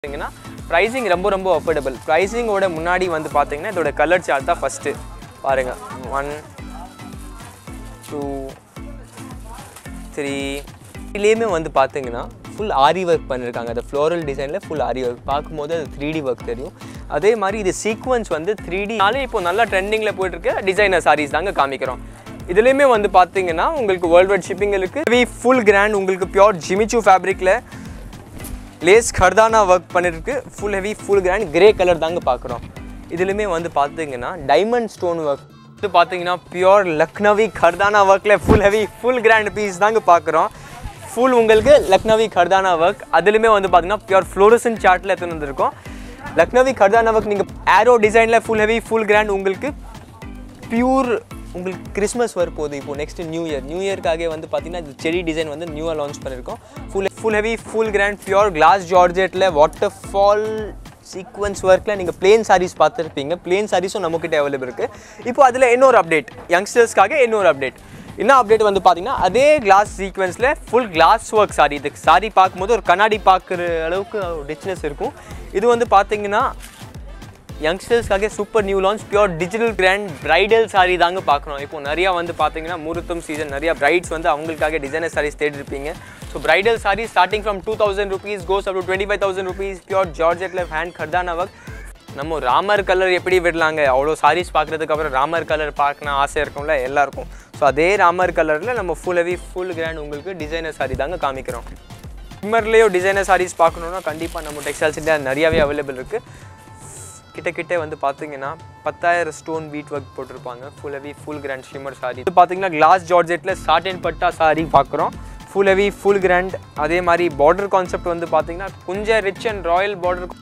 பார்த்தீங்கன்னா ப்ரைஸிங் ரொம்ப ரொம்ப அஃபோர்டபுள் ப்ரைஸிங்கோட முன்னாடி வந்து பார்த்தீங்கன்னா இதோட கலர் சார்ட் தான் ஃபஸ்ட்டு பாருங்கள் ஒன் டூ த்ரீ இதுலேயுமே வந்து பார்த்தீங்கன்னா ஃபுல் ஆரி ஒர்க் பண்ணியிருக்காங்க அந்த ஃப்ளோரல் டிசைனில் ஃபுல் ஆரி ஒர்க் பார்க்கும்போது அது த்ரீ டி ஒர்க் தெரியும் அதே மாதிரி இது சீக்வன்ஸ் வந்து த்ரீ டினாலே இப்போ நல்லா ட்ரெண்டிங்கில் போயிட்டுருக்க டிசைனர் சாரீஸ் தாங்க காமிக்கிறோம் இதுலேயுமே வந்து பார்த்தீங்கன்னா உங்களுக்கு வேர்ல்டு வைட் ஷிப்பிங் இருக்குது ஃபுல் கிராண்ட் உங்களுக்கு பியோர் ஜிமிச்சு ஃபேப்ரிக்கில் லேஸ் கர்தானா ஒர்க் பண்ணிருக்கு full heavy full grand grey colour தாங்க பார்க்குறோம் இதுலையுமே வந்து பார்த்தீங்கன்னா டைமண்ட் ஸ்டோன் ஒர்க் இது பார்த்தீங்கன்னா பியோர் லக்னவி கர்தானா ஒர்க்கில் full heavy full grand piece தாங்க பார்க்குறோம் ஃபுல் உங்களுக்கு லக்னவி கர்தானா ஒர்க் அதுலேயுமே வந்து பார்த்தீங்கன்னா பியோர் ஃப்ளோரசன் சார்ட்டில் எடுத்துன்னு வந்திருக்கோம் லக்னவி கர்தானா ஒர்க் நீங்கள் ஆரோ டிசைனில் ஃபுல் ஹெவி ஃபுல் கிராண்ட் உங்களுக்கு பியூர் உங்களுக்கு கிறிஸ்மஸ் வரப்போகுது இப்போ நெக்ஸ்ட் நியூ இயர் நியூ இயர்க்காக வந்து பார்த்தீங்கன்னா இது செடி டிசைன் வந்து நியூவாக லான்ச் பண்ணியிருக்கோம் full full heavy full grand pure glass ஜார்ஜெட்டில் வாட்டர் ஃபால் சீக்வன்ஸ் ஒர்க்கில் நீங்கள் பிளேன் சாரீஸ் பார்த்துருப்பீங்க பிளேன் சாரீஸும் நம்மக்கிட்ட அவைலபிள் இருக்குது இப்போ அதில் இன்னொரு அப்டேட் யங்ஸ்டர்ஸ்க்காக இன்னொரு அப்டேட் என்ன அப்டேட் வந்து பார்த்தீங்கன்னா அதே கிளாஸ் சீக்வன்ஸில் ஃபுல் கிளாஸ் ஒர்க் சாரி இது சாரி பார்க்கும்போது ஒரு கண்ணாடி பார்க்குற அளவுக்கு ரிச்னஸ் இருக்கும் இது வந்து பார்த்தீங்கன்னா யங்ஸ்டர்ஸ்க்காக super new launch pure digital grand bridal sari தாங்க பார்க்குறோம் இப்போ நிறையா வந்து பார்த்தீங்கன்னா முகூர்த்தம் சீசன் நிறையா பிரைட்ஸ் வந்து அவங்களுக்காக டிசைனர் சாரீஸ் தேடிருப்பீங்க so bridal sari starting from two thousand rupees goes up to twenty five thousand rupees pure ஜார்ஜெட்டில் ஹேண்ட் கர்தானா ஒர்க் நம்ம ராமர் கலர் எப்படி விடலாங்க அவ்வளோ சாரீஸ் பார்க்குறதுக்கு அப்புறம் ராமர் கலர் பார்க்கணும் ஆசை இருக்கும்ல எல்லாருக்கும் ஸோ அதே ராமர் கலரில் நம்ம ஃபுல் ஹெவி ஃபுல் கிராண்ட் உங்களுக்கு டிசைனர் சாரி தாங்க காமிக்கிறோம் ஷிம்மர்லேயோ டிசைனர் சாரீஸ் பார்க்கணுன்னா கண்டிப்பாக நம்ம டெக்ஸ்டைல்ஸ் இந்தியா நிறையாவே அவைலபிள் இருக்குது கிட்ட கிட்ட வந்து பார்த்தீங்கன்னா பத்தாயிரம் ஸ்டோன் பீட் ஒர்க் போட்டிருப்பாங்க full heavy full grand shimmer sari இது பார்த்தீங்கன்னா கிளாஸ் ஜார்ஜெட்டில் சாட் அண்ட் பட்டா சாரி பார்க்குறோம் ஃபுல் ஹெவி ஃபுல் கிராண்ட் அதே மாதிரி பார்டர் கான்செப்ட் வந்து பார்த்தீங்கன்னா கொஞ்சம் ரிச் அண்ட் ராயல் பார்டர்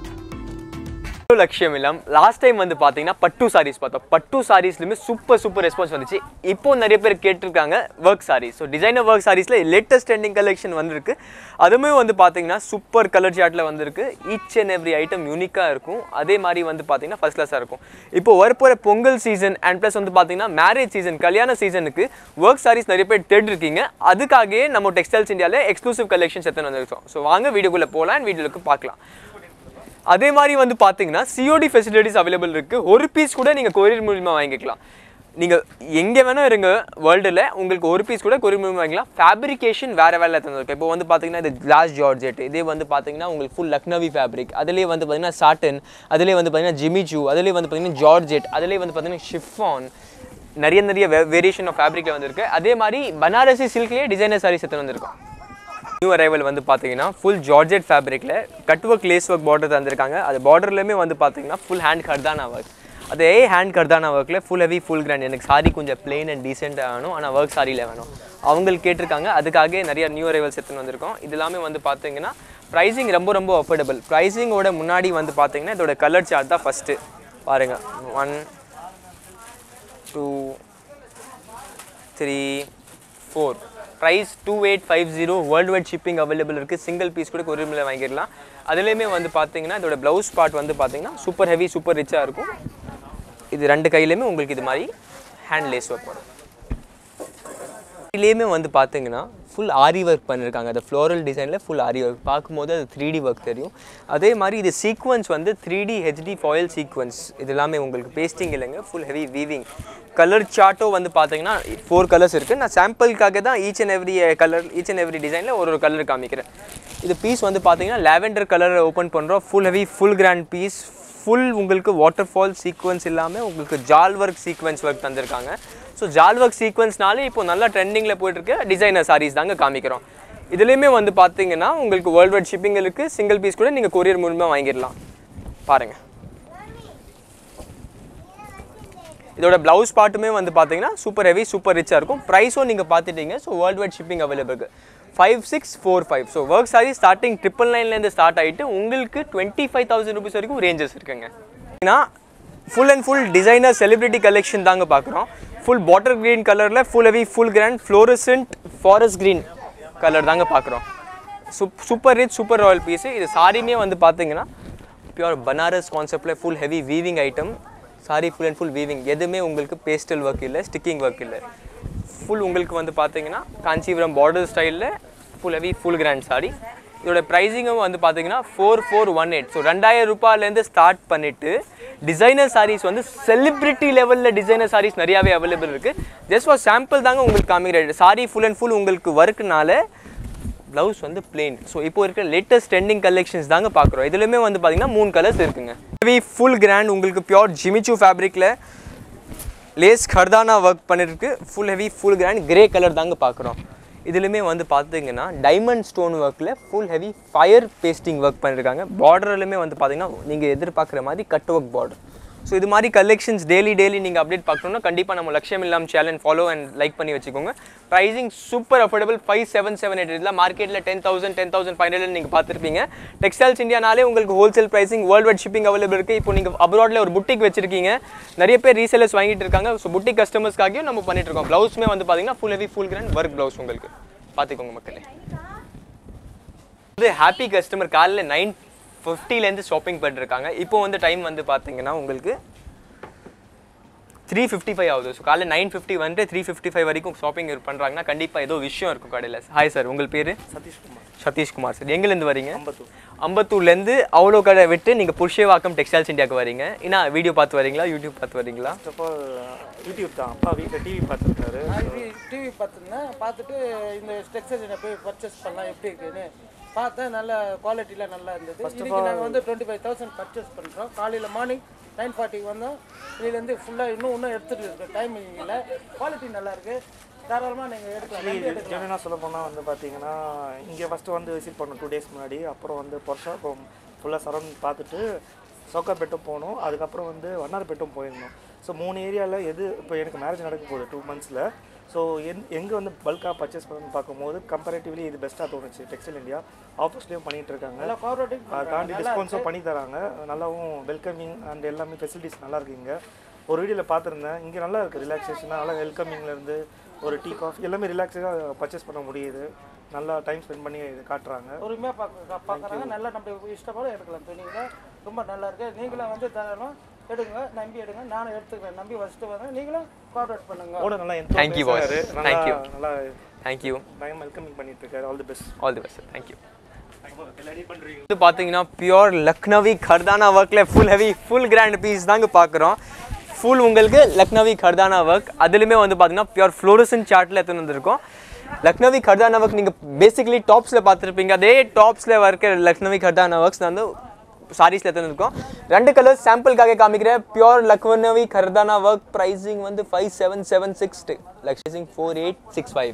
லட்சியம் இல்லம் லாஸ்ட் டைம் வந்து பார்த்தீங்கன்னா பட்டு சாரீஸ் பார்த்தோம் பட்டு சாரீஸ்லையுமே சூப்பர் சூப்பர் ரெஸ்பான்ஸ் வந்துச்சு இப்போ நிறைய பேர் கேட்டிருக்காங்க work saris so designer work சாரீஸில் லேட்டஸ்ட் ட்ரெண்டிங் கலெக்ஷன் வந்திருக்கு அதுவுமே வந்து பார்த்தீங்கன்னா சூப்பர் கலர் சார்ட்டில் வந்திருக்கு ஈச் அண்ட் எவ்ரி ஐட்டம் யூனிக்காக இருக்கும் அதே மாதிரி வந்து பார்த்தீங்கன்னா ஃபர்ஸ்ட் கிளாஸாக இருக்கும் இப்போ வரப்போகிற பொங்கல் சீசன் அண்ட் ப்ளஸ் வந்து பார்த்தீங்கன்னா மேரேஜ் சீசன் கல்யாண சீசனுக்கு ஒர்க் சாரீஸ் நிறைய பேர் தேடி இருக்கீங்க அதுக்காகவே நம்ம டெக்ஸ்டைல்ஸ் இந்தியாவில் எக்ஸ்க்ளூசிவ் கலெக்ஷன்ஸ் எடுத்துன்னு வந்திருக்கோம் ஸோ வாங்க வீடியோக்குள்ளே போகலாம் அண்ட் வீடியோக்கு பார்க்கலாம் அதே மாதிரி வந்து பார்த்தீங்கன்னா சிஓடி ஃபெசிலிட்டிஸ் அவைலபிள் இருக்குது ஒரு பீஸ் கூட நீங்கள் கொரியர் மூலிமா வாங்கிக்கலாம் நீங்கள் எங்கே வேணால் இருங்க வேர்ல்டில் உங்களுக்கு ஒரு பீஸ் கூட கொரியர் மூலிமா வாங்கிக்கலாம் ஃபேப்ரிகேஷன் வேறு வேலை தந்துருக்கு இப்போ வந்து பார்த்தீங்கன்னா இது கிளாஸ் ஜார்ஜெட் இதே வந்து பார்த்தீங்கன்னா உங்களுக்கு ஃபுல் லக்னவி ஃபேப்ரிக் அதுலேயே வந்து பார்த்தீங்கன்னா சாட்டன் அதுலேயே வந்து பார்த்தீங்கன்னா ஜிமிச்சு அதுலேயே வந்து பார்த்தீங்கன்னா ஜார்ஜெட் அதுலேயே வந்து பார்த்தீங்கன்னா ஷிஃபான் நிறைய நிறைய வேரியேஷன் ஆஃப் ஃபேப்ரிக்கில் வந்திருக்கு அதே மாதிரி பனாரசி சில்க்லேயே டிசைனர் சாரீஸ் எடுத்து வந்திருக்கோம் நியூ அரைவல் வந்து பார்த்தீங்கன்னா ஃபுல் ஜார்ஜெட் ஃபேப்ரிக்கில் cut work lace work border தந்திருக்காங்க அது பார்டர்லையுமே வந்து பார்த்தீங்கன்னா ஃபுல் ஹேண்ட் கர்தானா ஒர்க் அதே ஹேண்ட் கர்தானா ஒர்க்கில் ஃபுல் ஹெவி ஃபுல் கிராண்ட் எனக்கு சாரி கொஞ்சம் பிளெயின் அண்ட் டீசெண்டாக வேணும் ஆனால் ஒர்க் சாரியில் வேணும் அவங்களுக்கு கேட்டிருக்காங்க அதுக்காக நிறைய நியூ அரைவல்ஸ் எடுத்துன்னு வந்திருக்கோம் இது எல்லாமே வந்து பார்த்தீங்கன்னா ப்ரைஸிங் ரொம்ப ரொம்ப அஃபோர்டபுள் ப்ரைஸிங்கோட முன்னாடி வந்து பார்த்தீங்கன்னா இதோட கலர் சார்ட் தான் ஃபஸ்ட்டு பாருங்கள் one two three four price two eight five zero world wide shipping available இருக்குது சிங்கிள் பீஸ் கூட கொரியரில் வாங்கிடலாம் அதுலேயுமே வந்து பார்த்தீங்கன்னா இதோட ப்ளவுஸ் பார்ட் வந்து பார்த்தீங்கன்னா சூப்பர் ஹெவி சூப்பர் ரிச்சாக இருக்கும் இது ரெண்டு கையிலையுமே உங்களுக்கு இது மாதிரி ஹேண்ட் லேஸ் ஒர்க் வரும் இதுலேயுமே வந்து பார்த்தீங்கன்னா ஃபுல் ஆரி ஒர்க் பண்ணியிருக்காங்க அந்த ஃப்ளோரல் டிசைனில் ஃபுல் ஆரி ஒர்க் பார்க்கும்போது அது த்ரீ டி ஒர்க் தெரியும் அதே மாதிரி இது சீக்வன்ஸ் வந்து three D HD foil sequins இது எல்லாமே உங்களுக்கு பேஸ்டிங் இல்லைங்க ஃபுல் ஹெவி வீவிங் கலர் சார்ட்டோ வந்து பார்த்தீங்கன்னா ஃபோர் கலர்ஸ் இருக்குது நான் சாம்பிளுக்காக தான் each and every colour each and every டிசைனில் ஒரு ஒரு கலர் காமிக்கிறேன் இது பீஸ் வந்து பார்த்தீங்கன்னா லாவெண்டர் கலர் ஓப்பன் பண்ணுறோம் full heavy full grand piece full உங்களுக்கு வாட்டர் ஃபால் சீக்வன்ஸ் இல்லாமல் உங்களுக்கு ஜால் ஒர்க் சீக்வன்ஸ் ஒர்க் தந்திருக்காங்க ஸோ ஜால் ஒர்க் சீக்வன்ஸ்னாலே இப்போ நல்லா ட்ரெண்டிங்கில் போயிட்டுருக்க டிசைனர் சாரீஸ் தாங்க காமிக்கிறோம் இதுலேயுமே வந்து பார்த்தீங்கன்னா உங்களுக்கு வேர்ல்டு வைட் ஷிப்பிங் இருக்குது சிங்கிள் பீஸ் கூட நீங்கள் கொரியர் மூலமாக வாங்கிடலாம் பாருங்கள் இதோட ப்ளவுஸ் பார்ட்டுமே வந்து பார்த்தீங்கன்னா சூப்பர் ஹெவி சூப்பர் ரிச்சாக இருக்கும் ப்ரைஸும் நீங்கள் பார்த்துட்டீங்க so world wide shipping available இருக்குது five six four five so work sari starting triple நைன்லேருந்து ஸ்டார்ட் ஆகிட்டு உங்களுக்கு டுவெண்ட்டி ஃபைவ் தௌசண்ட் ருபீஸ் வரைக்கும் ரேஞ்சஸ் இருக்குங்க ஏன்னா full and full designer celebrity collection தாங்க பார்க்குறோம் ஃபுல் பாட்டர் க்ரீன் கலரில் full heavy full grand fluorescent forest green colour தாங்க பார்க்குறோம் sup super rich super royal piece இது சாரியுமே வந்து பார்த்தீங்கன்னா பியூர் பனாரஸ் கான்செப்டில் full heavy weaving item sorry full and full weaving எதுவுமே உங்களுக்கு பேஸ்டல் ஒர்க் இல்லை ஸ்டிக்கிங் ஒர்க் இல்லை ஃபுல் உங்களுக்கு வந்து பார்த்தீங்கன்னா காஞ்சிபுரம் பார்டர் ஸ்டைலில் full heavy full grand sari இதோட ப்ரைஸிங்கும் வந்து பார்த்தீங்கன்னா four four one eight so ரெண்டாயிரம் ரூபாயிலேருந்து ஸ்டார்ட் பண்ணிவிட்டு டிசைனர் சாரீஸ் வந்து செலிப்ரிட்டி லெவலில் டிசைனர் சாரீஸ் நிறையாவே அவைலபிள் இருக்குது ஜஸ்ட் ஃபார் சாம்பிள் தாங்க உங்களுக்கு காமிக்கிற சாரி ஃபுல் அண்ட் ஃபுல் உங்களுக்கு ஒர்க்குனால ப்ளவுஸ் வந்து பிளெயின் ஸோ இப்போ இருக்கிற லேட்டஸ்ட் ட்ரெண்டிங் கலெக்ஷன்ஸ் தாங்க பார்க்குறோம் இதுலையுமே வந்து பார்த்தீங்கன்னா மூணு கலர்ஸ் இருக்குங்க ஹெவி ஃபுல் கிராண்ட் உங்களுக்கு பியோர் ஜிமிச்சு ஃபேப்ரிக்கில் லேஸ் கர்தானா ஒர்க் பண்ணிருக்கு full heavy full grand grey colour தாங்க பார்க்குறோம் இதுலையுமே வந்து பார்த்தீங்கன்னா டைமண்ட் ஸ்டோன் ஒர்க்கில் full heavy fire pasting work பண்ணியிருக்காங்க பார்டர்லையுமே வந்து பார்த்தீங்கன்னா நீங்கள் எதிர்பார்க்குற மாதிரி கட் ஒர்க் பார்டர் ஸோ இது மாதிரி கலெக்ஷன்ஸ் டெய்லி டெய்லி நீங்கள் அப்டேட் பார்க்கணும்னா கண்டிப்பாக நம்ம லட்சியம் இல்லாம சேனல் ஃபாலோ அண்ட் லைக் பண்ணி வச்சுக்கோங்க pricing super affordable five seven seven eight இதில் மார்க்கெட்டில் ten thousand ten thousand five hundred நீங்கள் பார்த்துருப்பீங்க டெக்ஸ்டைல்ஸ் இந்தியானாலே உங்களுக்கு wholesale pricing world wide shipping available இருக்குது இப்போ நீங்கள் அப்ராடில் ஒரு புட்டிக் வச்சிருக்கீங்க நிறைய பேர் ரீசேலர்ஸ் வாங்கிட்டு இருக்காங்க ஸோ புட்டிக் கஸ்டமர்ஸ்க்காகவும் நம்ம பண்ணிட்டு இருக்கோம் ப்ளவுஸுமே வந்து பார்த்தீங்கன்னா full heavy full grand work blouse உங்களுக்கு பார்த்துக்கோங்க மக்களே இது ஹாப்பி கஸ்டமர் காலையில் நைன் ஃபிஃப்டிலேருந்து ஷாப்பிங் பண்ணிருக்காங்க இப்போ வந்து டைம் வந்து பார்த்தீங்கன்னா உங்களுக்கு த்ரீ ஃபிஃப்டி ஃபைவ் ஆகுது ஸோ காலையில் நைன் ஃபிஃப்டி வந்துட்டு த்ரீ ஃபிஃப்டி ஃபைவ் வரைக்கும் ஷாப்பிங் பண்ணுறாங்கன்னா கண்டிப்பாக ஏதோ விஷயம் இருக்கும் கடையில் ஹாய் சார் உங்கள் பேர் சதீஷ்குமார் சதீஷ்குமார் சார் எங்கேருந்து வரீங்க அம்பத்தூர் அம்பத்தூர்லேருந்து அவ்வளோ கடை விட்டு நீங்கள் புருஷேவாக்கம் டெக்ஸ்டைல்ஸ் இந்தியாவுக்கு வரீங்க என்ன வீடியோ பார்த்து வரீங்களா யூடியூப் பார்த்து வரீங்களா ஃபர்ஸ்ட் ஆஃப் ஆல் யூடியூப் தான் அப்பா வீட்டில் டிவி பார்த்துருக்காரு டிவி பார்த்துருந்தேன் பார்த்துட்டு இந்த டெக்ஸ்டைல்ஸை போய் பர்ச்சேஸ் பண்ணலாம் எப்படி இருக்குன்னு பார்த்தேன் நல்ல குவாலிட்டியில் நல்லா இருந்தது இன்னைக்கு நாங்கள் வந்து டுவெண்ட்டி ஃபைவ் தௌசண்ட் பர்ச்சேஸ் பண்ணுறோம் காலையில் மார்னிங் நைன் ஃபார்ட்டிக்கு வந்தோம் இதுலேருந்து ஃபுல்லாக இன்னும் இன்னும் எடுத்துகிட்டு இருக்கு டைமிங் இல்லை குவாலிட்டி நல்லா இருக்கு தாராளமாக நீங்கள் எடுக்கலாம் நம்பி எடுக்கலாம் ஜெனுவனாக சொல்ல போனால் வந்து பார்த்தீங்கன்னா இங்கே ஃபஸ்ட்டு வந்து விசிட் பண்ணோம் டூ டேஸ் முன்னாடி அப்புறம் வந்து பொர்ஷா ஃபுல்லாக சரௌண்ட் பார்த்துட்டு சோக்காப்பேட்டும் போனோம் அதுக்கப்புறம் வந்து வண்ணாரப்பேட்டும் போயிருந்தோம் ஸோ மூணு ஏரியாவில் எது இப்போ எனக்கு மேரேஜ் நடக்க போகுது டூ மந்த்ஸில் ஸோ என் எங்கே வந்து பல்காக பர்ச்சேஸ் பண்ணணும்னு பார்க்கும்போது கம்பேரேட்டிவ்லி இது பெஸ்ட்டாக தோணுச்சு டெக்ஸ்டைல் இந்தியா ஆஃபர்ஸ்லேயும் பண்ணிகிட்டு இருக்காங்க நல்லா ஃபார்வர்டிங் அதை தாண்டி டிஸ்கவுண்ட்ஸும் பண்ணி தராங்க நல்லாவும் வெல்கமிங் அண்ட் எல்லாமே ஃபெசிலிட்டிஸ் நல்லா இருக்கு இங்கே ஒரு வீடியோவில் பார்த்துருந்தேன் இங்கே நல்லா இருக்குது ரிலாக்ஸேஷனாக நல்லா வெல்கமிங்லேருந்து ஒரு டீ காஃபி எல்லாமே ரிலாக்ஸாக பர்ச்சேஸ் பண்ண முடியுது நல்லா டைம் ஸ்பெண்ட் பண்ணி இது காட்டுறாங்க பொறுமையாக பார்க்க பார்க்குறாங்க நல்லா நம்ம இஷ்டப்போல எடுக்கலாம் துணிகளை ரொம்ப நல்லா இருக்கு நீங்களும் வந்து தாராளம் எடுங்க நம்பி எடுங்க நானும் எடுத்துக்கிறேன் நம்பி வச்சுட்டு வரேன் நீங்களும் கோஆப்ரேட் பண்ணுங்க ஓட நல்லா Thank you, boss. நல்லா Thank you. நல்லா தேங்க்யூ டைம் வெல்கமிங் பண்ணிட்டு இருக்காரு all the best all the best thank you இது பார்த்தீங்கன்னா பியோர் லக்னவி கர்தானா ஒர்க்கில் full heavy full grand piece தாங்க பார்க்குறோம் ஃபுல் உங்களுக்கு லக்னவி கர்தானா ஒர்க் அதுலேயுமே வந்து பார்த்தீங்கன்னா பியோர் ஃப்ளோரசன் சார்ட்டில் எடுத்துன்னு வந்திருக்கோம் லக்னவி கர்தானா ஒர்க் நீங்கள் பேசிக்கலி டாப்ஸில் பார்த்துருப்பீங்க அதே டாப்ஸில் இருக்க லக்னவி கர்தானா ஒர்க்ஸ் வந்து சாரீஸில் எடுத்துன்னு இருக்கோம் ரெண்டு கலர்ஸ் சாம்பிளுக்காக காமிக்கிறேன் pure Lucknowi kardana work pricing வந்து ஃபைவ் செவன் செவன் சிக்ஸ் லக்ஷிங் four eight six five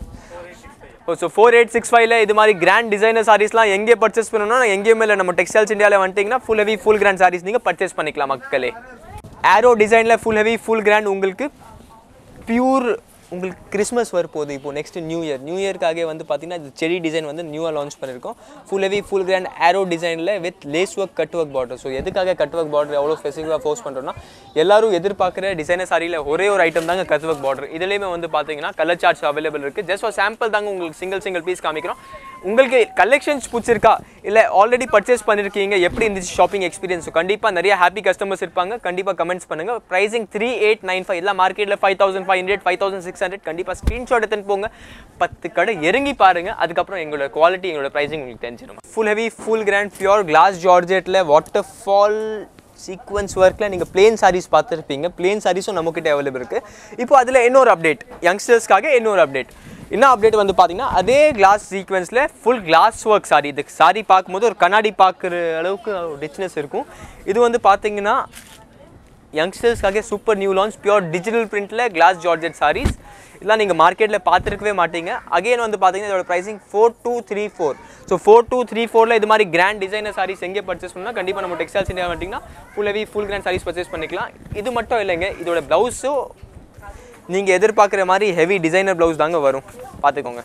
O so four eight six ஃபைவ்ல இது மாதிரி கிராண்ட் டிசைனர் சாரீஸ்லாம் எங்கே பர்ச்சேஸ் பண்ணணும்னா எங்கேயுமே இல்லை நம்ம டெக்ஸ்டைல்ஸ் இந்தியாவில் வந்துட்டிங்கன்னா full heavy full grand saris நீங்கள் பர்ச்சேஸ் பண்ணிக்கலாம் மக்களே ஆரோ டிசைனில் ஃபுல் ஹெவி ஃபுல் கிராண்ட் உங்களுக்கு பியூர் உங்களுக்கு கிறிஸ்மஸ் வரப்போகுது இப்போ நெக்ஸ்ட் நியூ இயர் நியூ இயர்க்காக வந்து பார்த்தீங்கன்னா இது செடி டிசைன் வந்து நியூவாக லான்ச் பண்ணியிருக்கோம் full heavy full grand arrow டிசைனில் with lace work cut work border so எதுக்காக கட் ஒர்க் பார்டர் எவ்வளோ ஸ்பெசிஃபிக்காக ஃபோர்ஸ் பண்ணுறோம்னா எல்லாரும் எதிர்பார்க்குற டிசைனர் சாரியில் ஒரே ஒரு ஐட்டம் தாங்க கட் ஒர்க் பார்டர் இதுலேயுமே வந்து பார்த்தீங்கன்னா கலர் சார்ட்ஸ் அவைலபிள் இருக்குது ஜஸ்ட் ஒரு சாம்பிள் தாங்க உங்களுக்கு சிங்கிள் சிங்கிள் பீஸ் காமிக்கிறோம் உங்களுக்கு கலெக்ஷன்ஸ் பிடிச்சிருக்கா இல்லை ஆல்ரெடி பர்ச்சேஸ் பண்ணியிருக்கீங்க எப்படி இருந்துச்சு ஷாப்பிங் எக்ஸ்பீரியன்ஸ் கண்டிப்பாக நிறைய ஹாப்பி கஸ்டமர்ஸ் இருப்பாங்க கண்டிப்பாக கமெண்ட்ஸ் பண்ணுங்கள் pricing three eight nine five எல்லாம் மார்க்கெட்டில் five thousand five hundred five thousand six hundred கண்டிப்பாக ஸ்க்ரீன்ஷாட் எடுத்துன்னு போங்க பத்து கடை இறங்கி பாருங்க அதுக்கப்புறம் எங்களோட குவாலிட்டி எங்களோட ப்ரைஸிங் உங்களுக்கு தெரிஞ்சிடும் full heavy full grand pure glass ஜார்ஜெட்டில் வாட்டர் ஃபால் சீக்வன்ஸ் ஒர்க்கில் நீங்கள் பிளேன் சாரீஸ் பார்த்துருப்பீங்க பிளேன் சாரீஸும் நம்மக்கிட்ட அவைலபிள் இருக்குது இப்போ அதில் இன்னொரு அப்டேட் யங்ஸ்டர்ஸ்க்காக இன்னொரு அப்டேட் என்ன அப்டேட் வந்து பார்த்தீங்கன்னா அதே கிளாஸ் சீக்வன்ஸில் ஃபுல் கிளாஸ் ஒர்க் சாரி இது சாரி பார்க்கும்போது ஒரு கண்ணாடி பார்க்குற அளவுக்கு ரிச்னஸ் இருக்கும் இது வந்து பார்த்தீங்கன்னா யங்ஸ்டர்ஸ்க்காக super new launch pure digital பிரிண்ட்டில் கிளாஸ் ஜார்ஜெட் சாரீஸ் இதெல்லாம் நீங்கள் மார்க்கெட்டில் பார்த்துருக்கவே மாட்டீங்க அகைன் வந்து பார்த்தீங்கன்னா இதோட pricing four two three four so four two three ஃபோரில் இது மாதிரி கிராண்ட் டிசைனர் சாரீஸ் எங்கே பர்ச்சேஸ் பண்ணால் கண்டிப்பாக நம்ம டெக்ஸ்டைல்ஸ் இந்தியா வந்துட்டிங்கன்னா full heavy full grand saris purchase பண்ணிக்கலாம் இது மட்டும் இல்லைங்க இதோட ப்ளவுஸும் நீங்கள் எதிர்பார்க்குற மாதிரி ஹெவி டிசைனர் ப்ளவுஸ் தாங்க வரும் பார்த்துக்கோங்க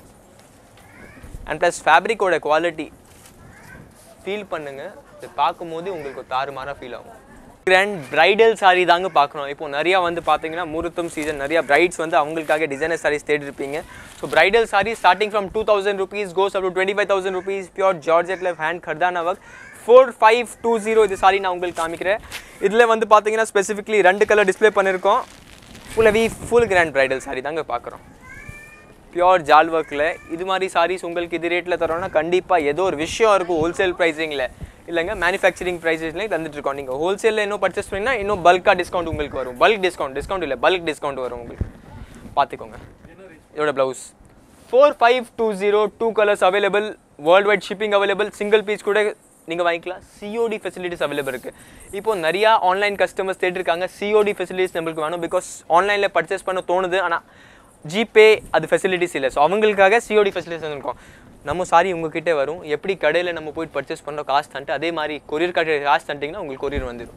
அண்ட் ப்ளஸ் ஃபேப்ரிக்கோட குவாலிட்டி ஃபீல் பண்ணுங்க இது பார்க்கும்போது உங்களுக்கு ஒரு தாறுமாறாக ஃபீல் ஆகும் கிராண்ட் பிரைடல் saree தாங்க பார்க்குறோம் இப்போ நிறையா வந்து பார்த்தீங்கன்னா முகூர்த்தம் சீசன் நிறைய பிரைட்ஸ் வந்து அவங்களுக்காக டிசைனர் sarees தேடி இருப்பீங்க so bridal saree starting from two thousand rupees goes up to twenty five thousand rupees pure ஜார்ஜெட்டில் hand kardana work four five two zero இது சாரி நான் உங்களுக்கு காமிக்கிறேன் இதில் வந்து பார்த்தீங்கன்னா ஸ்பெசிஃபிக்லி ரெண்டு கலர் டிஸ்ப்ளே பண்ணியிருக்கோம் full heavy full grand bridal saree தாங்க பார்க்குறோம் பியோர் ஜால் ஒர்க்கில் இது மாதிரி சாரீஸ் உங்களுக்கு இது ரேட்டில் தரோம்னா கண்டிப்பாக ஏதோ ஒரு விஷயம் இருக்கும் ஹோல்சேல் ப்ரைஸிங்கில் இல்லைங்க மேனுஃபேக்சரிங் ப்ரைஸஸ்லேயே தந்துட்டுருக்கோம் நீங்கள் ஹோல்சேலில் இன்னும் பர்ச்சேஸ் பண்ணிங்கன்னா இன்னும் பல்காக டிஸ்கவுண்ட் உங்களுக்கு வரும் பல்க் டிஸ்கவுண்ட் டிஸ்கவுண்ட் இல்லை பல்க் டிஸ்கவுண்ட் வரும் உங்களுக்கு பார்த்துக்கோங்க இதோட blouse four five two zero two colours available world wide shipping available single piece கூட நீங்கள் வாங்கிக்கலாம் சிஓடி ஃபெசிலிட்டிஸ் அவைலபிள் இருக்குது இப்போ நிறையா ஆன்லைன் கஸ்டமர்ஸ் தேடிருக்காங்க சிஓடி ஃபெசிலிட்டிஸ் நம்மளுக்கு வேணும் பிகாஸ் ஆன்லைனில் பர்ச்சேஸ் பண்ண தோணுது ஆனால் ஜிபே அது ஃபெசிலிட்டிஸ் இல்லை ஸோ அவங்களுக்காக சிஓடி ஃபெசிலிட்டிஸ் இருக்கும் நம்ம சாரி உங்ககிட்ட வரும் எப்படி கடையில் நம்ம போயிட்டு பர்ச்சேஸ் பண்ணுறோம் காசு தந்துட்டு அதே மாதிரி கொரியர் கடை காசு தந்துட்டிங்கன்னா உங்களுக்கு கொரியர் வந்துடும்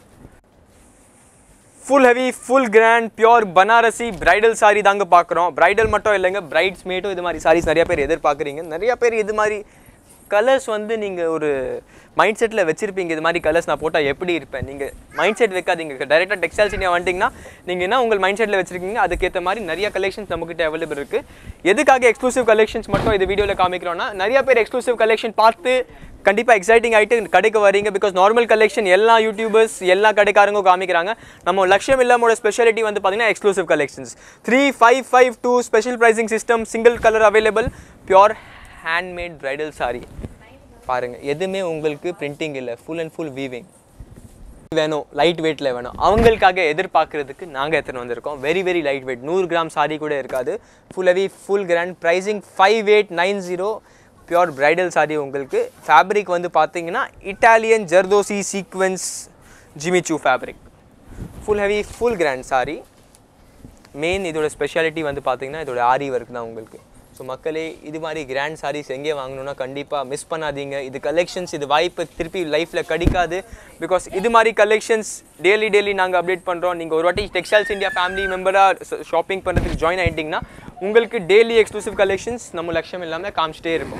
full heavy full grand pure Banarasi bridal sari தாங்க பார்க்குறோம் பிரைடல் மட்டும் இல்லைங்க பிரைட்ஸ் மேட்டும் இது மாதிரி சாரீஸ் நிறைய பேர் எதிர்பார்க்குறீங்க நிறைய பேர் இது மாதிரி கலர்ஸ் வந்து நீங்கள் ஒரு மைண்ட் செட்டில் வச்சுருப்பீங்க இது மாதிரி கலர்ஸ் நான் போட்டால் எப்படி இருப்பேன் நீங்கள் மைண்ட் செட் வைக்காதீங்க டேரெக்டாக டெக்ஸ்டைல்ஸ் இந்தியா வந்துட்டிங்கன்னா நீங்கள் என்ன உங்கள் மைண்ட் செட்டில் வச்சுருக்கீங்க அதுக்கேற்ற மாதிரி நிறைய கலெக்ஷன்ஸ் நம்மக்கிட்ட அவைலபிள் இருக்குது எதுக்காக எக்ஸ்க்ளூசிவ் கலெக்ஷன்ஸ் மட்டும் இது வீடியோவில் காமிக்கிறோன்னா நிறைய பேர் எக்ஸ்க்ளூசிவ் கலெக்ஷன் பார்த்து கண்டிப்பாக எக்ஸைட்டிங் ஆகிட்டு கடைக்கு வரீங்க பிகாஸ் நார்மல் கலெக்ஷன் எல்லா யூடியூபர்ஸ் எல்லா கடைக்காரங்க காமிக்கிறாங்க நம்ம லட்சியம் இல்லாமோட ஸ்பெஷாலிட்டி வந்து பார்த்தீங்கன்னா exclusive collections three five five two special pricing system single colour available pure handmade bridal sari பாருங்கள் எதுவுமே உங்களுக்கு பிரிண்டிங் இல்லை ஃபுல் அண்ட் ஃபுல் வீவிங் வேணும் லைட் வெயிட்டில் வேணும் அவங்களுக்காக எதிர்பார்க்கறதுக்கு நாங்கள் எத்தனை வந்திருக்கோம் வெரி வெரி லைட் வெயிட் நூறு கிராம் சாரி கூட இருக்காது full heavy full grand pricing five eight nine zero pure bridal sari உங்களுக்கு ஃபேப்ரிக் வந்து பார்த்தீங்கன்னா Italian zardozi sequins Jimmy Choo fabric full heavy full grand sari main இதோட ஸ்பெஷாலிட்டி வந்து பார்த்தீங்கன்னா இதோட ஆரி ஒர்க் தான் உங்களுக்கு ஸோ மக்களே இது மாதிரி கிராண்ட் சாரீஸ் எங்கே வாங்கணும்னா கண்டிப்பாக மிஸ் பண்ணாதீங்க இது கலெக்ஷன்ஸ் இது வாய்ப்பு திருப்பி லைஃப்பில் கிடைக்காது பிகாஸ் இது மாதிரி கலெக்ஷன்ஸ் டெய்லி டெய்லி நாங்கள் அப்டேட் பண்ணுறோம் நீங்கள் ஒரு வாட்டி டெக்ஸ்டைல்ஸ் இந்தியா ஃபேமிலி மெம்பராக ஷாப்பிங் பண்ணுறதுக்கு ஜாயின் ஆகிட்டிங்கன்னா உங்களுக்கு டெய்லி எக்ஸ்க்ளூசிவ் கலெக்ஷன்ஸ் நம்ம லட்சம் இல்லாமல் காமிச்சிட்டே இருக்கும்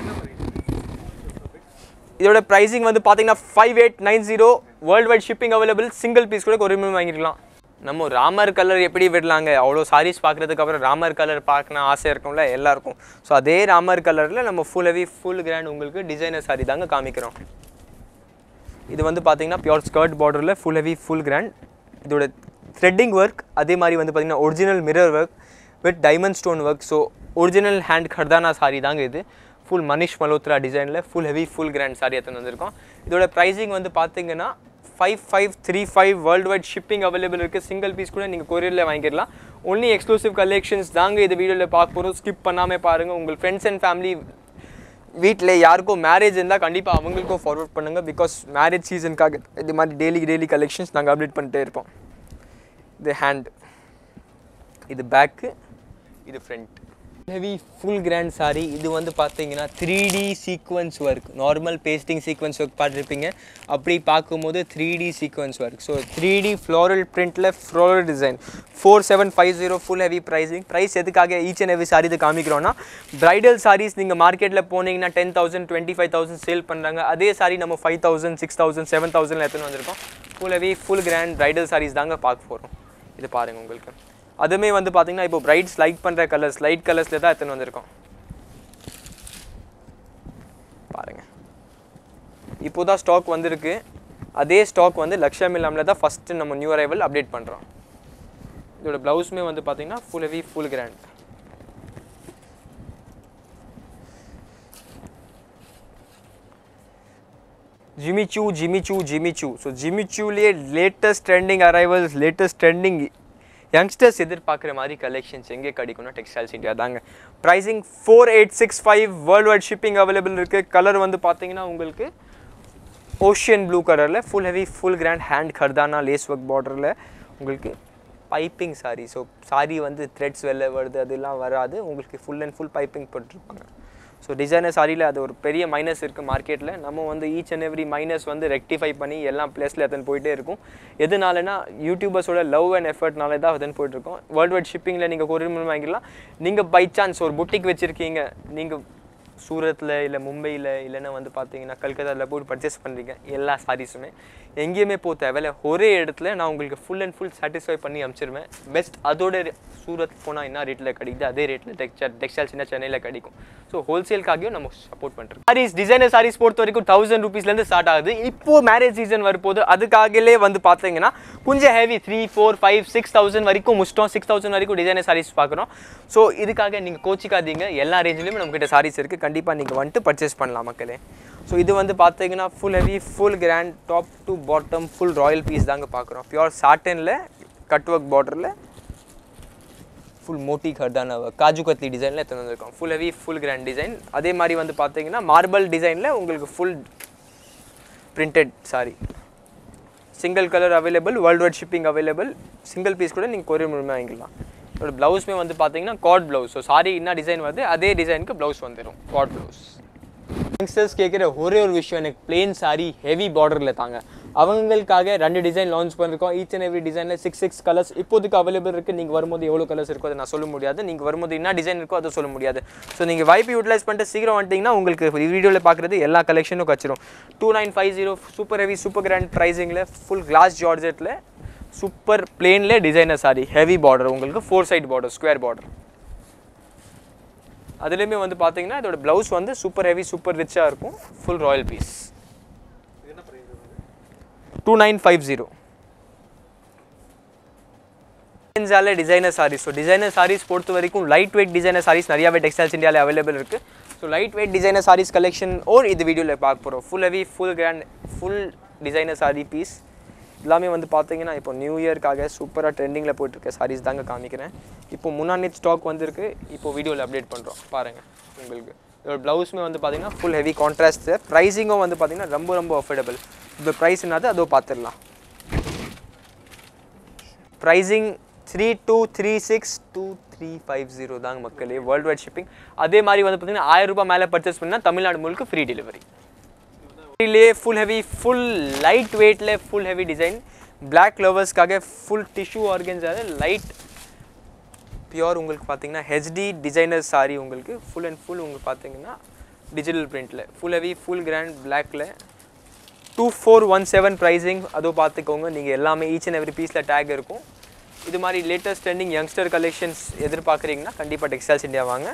இதோட ப்ரைஸிங் வந்து பார்த்தீங்கன்னா five eight nine zero world wide shipping available single piece கூட ஒரு மீன் வாங்கிக்கலாம் நம்ம ராமர் கலர் எப்படி விடலாங்க அவ்வளோ சாரீஸ் பார்க்குறதுக்கு அப்புறம் ராமர் கலர் பார்க்கணும் ஆசை இருக்கும்ல எல்லாருக்கும் ஸோ அதே ராமர் கலரில் நம்ம ஃபுல் ஹெவி ஃபுல் கிராண்ட் உங்களுக்கு டிசைனர் சாரி தாங்க காமிக்கிறோம் இது வந்து பார்த்தீங்கன்னா பியோர் ஸ்கர்ட் பார்டரில் ஃபுல் ஹெவி ஃபுல் கிராண்ட் இதோட த்ரெட்டிங் ஒர்க் அதே மாதிரி வந்து பார்த்தீங்கன்னா original mirror work with diamond stone work so original hand கர்தானா சாரி தாங்க இது ஃபுல் மனிஷ் மல்ஹோத்ரா டிசைனில் full heavy full grand sari எடுத்துன்னு வந்திருக்கோம் இதோட ப்ரைஸிங் வந்து பார்த்தீங்கன்னா five five three five world wide shipping available இருக்குது சிங்கிள் பீஸ் கூட நீங்கள் கொரியரில் வாங்கிடலாம் ஒன்லி எக்ஸ்க்ளூசிவ் கலெக்ஷன்ஸ் தாங்க இது வீடியோவில் பார்க்க போகிறோம் ஸ்கிப் பண்ணாமல் பாருங்கள் உங்கள் ஃப்ரெண்ட்ஸ் அண்ட் ஃபேமிலி வீட்டில் யாருக்கும் மேரேஜ் இருந்தால் கண்டிப்பாக அவங்களுக்கும் ஃபார்வர்ட் பண்ணுங்கள் பிகாஸ் மேரேஜ் சீசனுக்காக இது மாதிரி டெய்லி டெய்லி கலெக்ஷன்ஸ் நாங்கள் அப்டேட் பண்ணிட்டே இருப்போம் இது ஹேண்ட் இது பேக்கு இது front heavy full grand sari இது வந்து பார்த்தீங்கன்னா three D sequence work normal pasting sequence work பார்த்துருப்பீங்க அப்படி பார்க்கும்போது three D sequence work so three D floral பிரிண்டில் floral design four seven five zero full heavy pricing price எதுக்காக each and every sari இது காமிக்கிறோன்னா பிரைடல் சாரீஸ் நீங்கள் மார்க்கெட்டில் போனீங்கன்னா ten thousand twenty five thousand sale பண்ணுறாங்க அதே சாரி நம்ம five thousand six thousand seven thousand எடுத்துன்னு வந்திருக்கோம் full heavy full grand bridal saris தாங்க பார்க்க போகிறோம் இது பாருங்கள் உங்களுக்கு அதுவுமே வந்து பார்த்தீங்கன்னா இப்போ பிரைட்ஸ் லைட் பண்ணுற கலர்ஸ் லைட் கலர்ஸில் தான் எடுத்துன்னு வந்திருக்கோம் பாருங்க இப்போ தான் ஸ்டாக் வந்திருக்கு அதே ஸ்டாக் வந்து லக்ஷம் இல்லாமல் தான் ஃபஸ்ட்டு நம்ம நியூ அரைவல் அப்டேட் பண்ணுறோம் இதோட ப்ளவுஸுமே வந்து பார்த்தீங்கன்னா full heavy full grand Jimmy Choo Jimmy Choo Jimmy Choo so ஜிமிச்சூலேயே latest trending arrivals latest trending youngsters எதிர்பார்க்குற மாதிரி கலெக்ஷன்ஸ் எங்கே கிடைக்கும்னா டெக்ஸ்டைல்ஸ் இந்தியா தாங்க pricing four eight six five world wide shipping available இருக்குது கலர் வந்து பார்த்தீங்கன்னா உங்களுக்கு ஓஷியன் ப்ளூ கலரில் full heavy full grand hand கர்தானா லேஸ் ஒர்க் பார்டரில் உங்களுக்கு பைப்பிங் சாரி ஸோ சாரி வந்து த்ரெட்ஸ் வெளில வருது அதெல்லாம் வராது உங்களுக்கு ஃபுல் அண்ட் ஃபுல் பைப்பிங் போட்டிருப்பாங்க ஸோ டிசைனர் சாரியில் அது ஒரு பெரிய மைனஸ் இருக்குது மார்க்கெட்டில் நம்ம வந்து ஈச் அண்ட் எவ்ரி மைனஸ் வந்து ரெக்டிஃபை பண்ணி எல்லா பிளேஸில் எத்தனை போயிட்டே இருக்கும் எதுனாலனா யூடியூபர்ஸோட லவ் அண்ட் எஃபர்ட்னால தான் அதன் போயிட்டுருக்கோம் வேர்ல்டு வைட் ஷிப்பிங்கில் நீங்கள் கொரியர் மூலம் வாங்கிக்கலாம் நீங்கள் பை சான்ஸ் ஒரு புட்டிக் வச்சுருக்கீங்க நீங்கள் சூரத்தில் இல்லை மும்பையில் இல்லைன்னா வந்து பார்த்தீங்கன்னா கல்கத்தாவில் போய் பர்ச்சேஸ் பண்ணுறீங்க எல்லா சாரீஸுமே எங்கேயுமே போக தேவையில்ல ஒரே இடத்துல நான் உங்களுக்கு ஃபுல் அண்ட் ஃபுல் சாட்டிஸ்ஃபை பண்ணி அனுப்பிச்சிருவேன் பெஸ்ட் அதோட re- சூரத் போனால் என்ன ரேட்டில் கிடைக்குது அதே ரேட்டில் டெக்ஸ்டைல் டெக்ஸ்டைல்ஸ் என்ன சென்னையில் கிடைக்கும் ஸோ ஹோல்சேல்காகவும் நம்ம சப்போர்ட் பண்ணுறோம் சாரீஸ் டிசைனர் சாரீஸ் பொறுத்த வரைக்கும் தௌசண்ட் ருபீஸ்லேருந்து ஸ்டார்ட் ஆகுது இப்போ மேரேஜ் சீசன் வரப்போது அதுக்காகலே வந்து பார்த்தீங்கன்னா கொஞ்சம் heavy three four five six thousand வரைக்கும் முடிச்சிட்டோம் சிக்ஸ் தௌசண்ட் வரைக்கும் டிசைனர் சாரீஸ் பார்க்குறோம் ஸோ இதுக்காக நீங்கள் கோச்சிக்காதீங்க எல்லா ரேஞ்சிலையும் நம்மக்கிட்ட சாரீஸ் இருக்குது கண்டிப்பாக நீங்கள் வந்துட்டு பர்ச்சேஸ் பண்ணலாம் மக்களே ஸோ இது வந்து பார்த்தீங்கன்னா full heavy full grand top to bottom full royal piece தாங்க பார்க்குறோம் பியூர் சாட்டனில் கட் ஒர்க் பார்டரில் ஃபுல் மோட்டி கர்தான காஜு கத்லி டிசைனில் எடுத்து வந்திருக்கோம் full heavy full grand design அதே மாதிரி வந்து பார்த்தீங்கன்னா மார்பல் டிசைனில் உங்களுக்கு full printed sari single colour available world wide shipping available single piece கூட நீங்கள் கொரியர் மூலமாக வாங்கிக்கலாம் இதோட ப்ளவுஸ்மே வந்து பார்த்தீங்கன்னா காட் ப்ளவுஸ் ஸோ சாரி என்ன டிசைன் வருது அதே டிசைனுக்கு ப்ளவுஸ் வந்துடும் காட் ப்ளவுஸ் யங்ஸ்டர்ஸ் கேட்குற ஒரே ஒரு விஷயம் எனக்கு பிளேன் சாரி ஹெவி பார்டரில் தாங்க அவங்களுக்காக ரெண்டு டிசைன் லான்ச் பண்ணிருக்கோம் ஈச் அண்ட் எவ்ரி டிசைனில் சிக்ஸ் சிக்ஸ் கலர்ஸ் இப்போதைக்கு அவைலபிள் இருக்குது நீங்கள் வரும்போது எவ்வளோ கலர்ஸ் இருக்கோ அதை நான் சொல்ல முடியாது நீங்கள் வரும்போது என்ன டிசைன் இருக்கோ அதை சொல்ல முடியாது ஸோ நீங்கள் வாய்ப்பு யூட்டிலைஸ் பண்ணிட்டு சீக்கிரம் வந்துட்டிங்கன்னா உங்களுக்கு வீடியோவில் பார்க்குறது எல்லா கலெக்ஷனும் கச்சிரும் two nine five zero super heavy super grand ப்ரைஸிங்கில் ஃபுல் கிளாஸ் ஜார்ஜெட்டில் சூப்பர் பிளேனில் டிசைனர் சாரி ஹெவி பார்டர் உங்களுக்கு four side border square border அதுலேயுமே வந்து பார்த்தீங்கன்னா இதோட ப்ளவுஸ் வந்து சூப்பர் ஹெவி சூப்பர் ரிச்சாக இருக்கும் full royal piece two nine five zero டிசைன்ஸால designer saris so designer saris பொறுத்த வரைக்கும் லைட் வெயிட் டிசைனர் சாரீஸ் நிறையாவே டெக்ஸ்டைல்ஸ் இந்தியாவில் அவைலபிள் இருக்குது so light weight designer saris collection ஓர் இது வீடியோவில் பார்க்க போகிறோம் full heavy full grand full designer sari piece எல்லாமே வந்து பார்த்தீங்கன்னா இப்போ நியூ இயர்க்காக சூப்பராக ட்ரெண்டிங்கில் போயிட்டுருக்க சாரீஸ் தாங்க காமிக்கிறேன் இப்போ முன்னாடி ஸ்டாக் வந்திருக்கு இப்போ வீடியோவில் அப்டேட் பண்ணுறோம் பாருங்கள் உங்களுக்கு இதோட ப்ளவுஸுமே வந்து பார்த்தீங்கன்னா ஃபுல் ஹெவி கான்ட்ராஸ்ட் ப்ரைஸிங்கும் வந்து பார்த்தீங்கன்னா ரொம்ப ரொம்ப அஃபோர்டபுள் இப்போ ப்ரைஸ் என்னது அதோ பார்த்துடலாம் pricing three two three six two three five zero தாங்க மக்களே வேர்ல்டு வைட் ஷிப்பிங் அதே மாதிரி வந்து பார்த்தீங்கன்னா ஆயிரம் ரூபாய் மேலே பர்ச்சேஸ் பண்ணால் தமிழ்நாடு முழுக்க ஃப்ரீ டெலிவரி லே ஃபுல் ஹெவி ஃபுல் லைட் வெயிட்டில் ஃபுல் ஹெவி டிசைன் பிளாக் லவர்ஸ்க்காக ஃபுல் டிஷ்யூ ஆர்கன்ஸாக லைட் பியூர் உங்களுக்கு பார்த்தீங்கன்னா ஹெச்டி டிசைனர் சாரி உங்களுக்கு ஃபுல் அண்ட் ஃபுல் உங்களுக்கு பார்த்தீங்கன்னா டிஜிட்டல் பிரிண்டில் ஃபுல் ஹெவி ஃபுல் கிராண்ட் பிளாக்ல two four one seven pricing அதுவும் பார்த்துக்கோங்க நீங்கள் எல்லாமே ஈச் அண்ட் எவ்ரி பீஸில் டேக் இருக்கும் இது மாதிரி லேட்டஸ்ட் ட்ரெண்டிங் யங்ஸ்டர் கலெக்ஷன்ஸ் எதிர்பார்க்குறீங்கன்னா கண்டிப்பாக டெக்ஸ்டைல்ஸ் இந்தியா வாங்க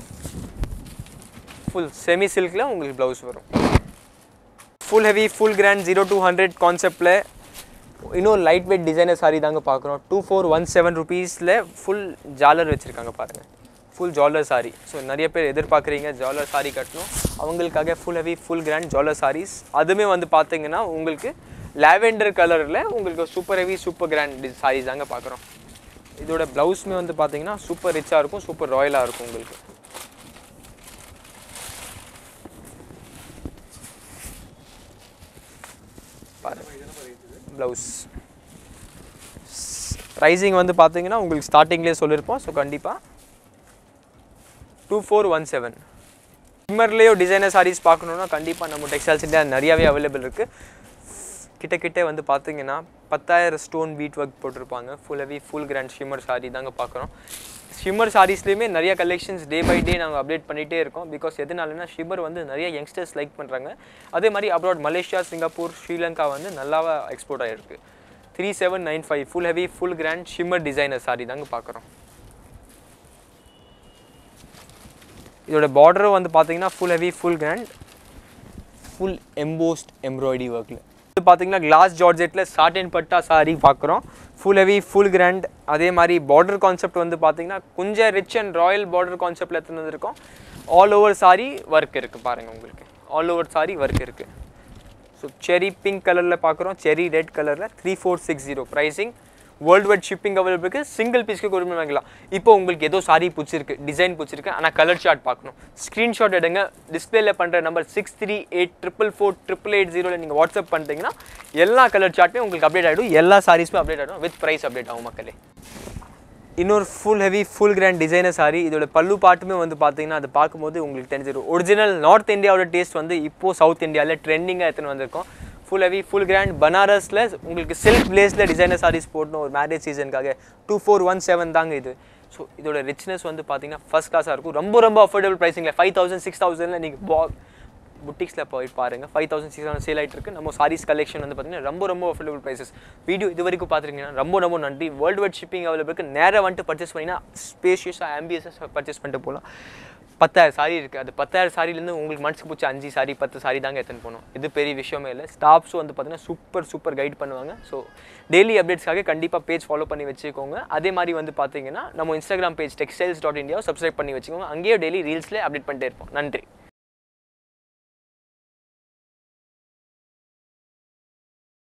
ஃபுல் செமி சில்கில் உங்களுக்கு ப்ளவுஸ் வரும் full heavy full grand zero two hundred கான்செப்டில் இன்னும் லைட் வெயிட் டிசைனர் சாரி தாங்க பார்க்குறோம் டூ ஃபோர் ஒன் செவன் ருபீஸில் ஃபுல் ஜாலர் வச்சுருக்காங்க பாருங்கள் ஃபுல் ஜாலர் சாரி ஸோ நிறைய பேர் எதிர்பார்க்குறீங்க ஜாலர் சாரி கட்டணும் அவங்களுக்காக ஃபுல் ஹெவி ஃபுல் கிராண்ட் ஜாலர் சாரீஸ் அதுவுமே வந்து பார்த்தீங்கன்னா உங்களுக்கு லாவெண்டர் கலரில் உங்களுக்கு super heavy super grand saris தாங்க பார்க்குறோம் இதோட ப்ளவுஸுமே வந்து பார்த்தீங்கன்னா சூப்பர் ரிச்சாக இருக்கும் சூப்பர் ராயலாக இருக்கும் உங்களுக்கு ப்ளவுஸ் ப்ரைஸிங் வந்து பார்த்தீங்கன்னா உங்களுக்கு ஸ்டார்டிங்லேயே சொல்லியிருப்போம் ஸோ கண்டிப்பாக டூ ஃபோர் ஒன் செவன் ஷிம்மர்லேயோ டிசைனர் சாரீஸ் பார்க்கணுன்னா கண்டிப்பாக நம்ம டெக்ஸ்டைல்ஸ் இந்தியா நிறையாவே அவைலபிள் இருக்குது கிட்ட கிட்ட வந்து பார்த்தீங்கன்னா பத்தாயிரம் ஸ்டோன் பீட் ஒர்க் போட்டிருப்பாங்க full heavy full grand shimmer sari தாங்க பார்க்குறோம் ஷிம்மர் சாரீஸ்லேயுமே நிறைய கலெக்ஷன்ஸ் டே பை டே நாங்கள் அப்டேட் பண்ணிகிட்டே இருக்கோம் பிகாஸ் எதனாலனா ஷிம்மர் வந்து நிறைய யங்ஸ்டர்ஸ் லைக் பண்ணுறாங்க அதே மாதிரி அப்ராட் மலேசியா சிங்கப்பூர் ஸ்ரீலங்கா வந்து நல்லாவா எக்ஸ்போர்ட் ஆகிருக்கு three seven nine five full heavy full grand shimmer designer sari தாங்க பார்க்குறோம் இதோட பார்டரும் வந்து பார்த்தீங்கன்னா full heavy full grand full embossed embroidery ஒர்க்கில் இது பார்த்தீங்கன்னா கிளாஸ் ஜார்ஜெட்டில் சாட்டின் பட்டா சாரி பார்க்குறோம் ஃபுல் ஹெவி ஃபுல் கிராண்ட் அதே மாதிரி பார்டர் கான்செப்ட் வந்து பார்த்தீங்கன்னா கொஞ்சம் ரிச் அண்ட் ராயல் பார்டர் கான்செப்டில் எடுத்துன்னு வந்திருக்கோம் ஆல் ஓவர் சாரி ஒர்க் இருக்குது பாருங்கள் உங்களுக்கு ஆல் ஓவர் சாரி ஒர்க் இருக்குது ஸோ செரி பிங்க் கலரில் பார்க்குறோம் செரி ரெட் கலரில் three four six zero pricing world wide shipping available இருக்குது சிங்கிள் பீஸ்க்கு ஒரு வாங்கலாம் இப்போ உங்களுக்கு ஏதோ சாரி பிடிச்சிருக்கு டிசைன் பிடிச்சிருக்கு ஆனால் கலர் ஷார்ட் பார்க்கணும் ஸ்க்ரீன்ஷாட் எடுங்க டிஸ்பிளேல பண்ணுற number six three eight triple four triple eight ஜீரோவில் நீங்கள் வாட்ஸ்அப் பண்ணிட்டீங்கன்னா எல்லா கலர் சார்ட்டுமே உங்களுக்கு அப்டேட் ஆகிடும் எல்லா சாரீஸுமே அப்டேட் ஆகிடும் வித் ப்ரைஸ் அப்டேட் ஆகும் மக்களே இன்னொரு full heavy full grand designer sari இதோட பல்லு பாட்டுமே வந்து பார்த்தீங்கன்னா அது பார்க்கும்போது உங்களுக்கு தெரிஞ்சிடும் ஒரிஜினல் நார்த் இந்தியாவோட டேஸ்ட் வந்து இப்போது சவுத் இந்தியாவில் ட்ரெண்டிங்காக எடுத்துன்னு வந்திருக்கோம் ஃபுல் ஹெவி ஃபுல் கிராண்ட் பனாரஸில் உங்களுக்கு சில்க் பிளேஸில் டிசைனர் சாரீஸ் போடணும் ஒரு மேரேஜ் சீசனுக்காக டூ ஃபோர் ஒன் செவன் தாங்க இது ஸோ இதோட ரிச்னஸ் வந்து பார்த்தீங்கன்னா ஃபர்ஸ்ட் கிளாஸாக இருக்கும் ரொம்ப ரொம்ப அஃபோர்டபுள் ப்ரைஸிங்கில் ஃபைவ் தௌசண்ட் சிக்ஸ் தௌசண்டில் நீங்கள் பா புட்டிக்ஸில் போய் பாருங்கள் five thousand six hundred sale ஆகிட்டு இருக்கு நம்ம சாரீஸ் கலெக்ஷன் வந்து பார்த்தீங்கன்னா ரொம்ப ரொம்ப அஃபோர்டபுள் ப்ரைஸஸ் வீடியோ இது வரைக்கும் பார்த்துருக்கீங்கன்னா ரொம்ப ரொம்ப நன்றி வேர்ல்டு வைட் ஷிப்பிங் அவைலபிள் இருக்குது நேராக வந்துட்டு பர்ச்சேஸ் பண்ணிங்கன்னா ஸ்பேஷியஸாக ஆம்பியஸாக பர்ச்சேஸ் பண்ணிட்டு போகலாம் பத்தாயிரம் சாரி இருக்குது அது பத்தாயிரம் சாரிலேருந்து உங்களுக்கு மனசுக்கு பிடிச்ச அஞ்சு சாரி பத்து சாரி தாங்க எடுத்துன்னு போகணும் இது பெரிய விஷயமே இல்லை ஸ்டாஃப்ஸும் வந்து பார்த்தீங்கன்னா சூப்பர் சூப்பர் கைட் பண்ணுவாங்க ஸோ டெய்லி அப்டேட்ஸ்க்காக கண்டிப்பாக பேஜ் ஃபாலோ பண்ணி வச்சுக்கோங்க அதே மாதிரி வந்து பார்த்தீங்கன்னா நம்ம இன்ஸ்டாகிராம் பேஜ் டெக்ஸ்டைல்ஸ் டாட் இந்தியாவை சப்ஸ்கிரைப் பண்ணி வச்சுக்கோங்க அங்கேயே டெய்லி ரீல்ஸ்லேயே அப்டேட் பண்ணிட்டே இருப்போம் நன்றி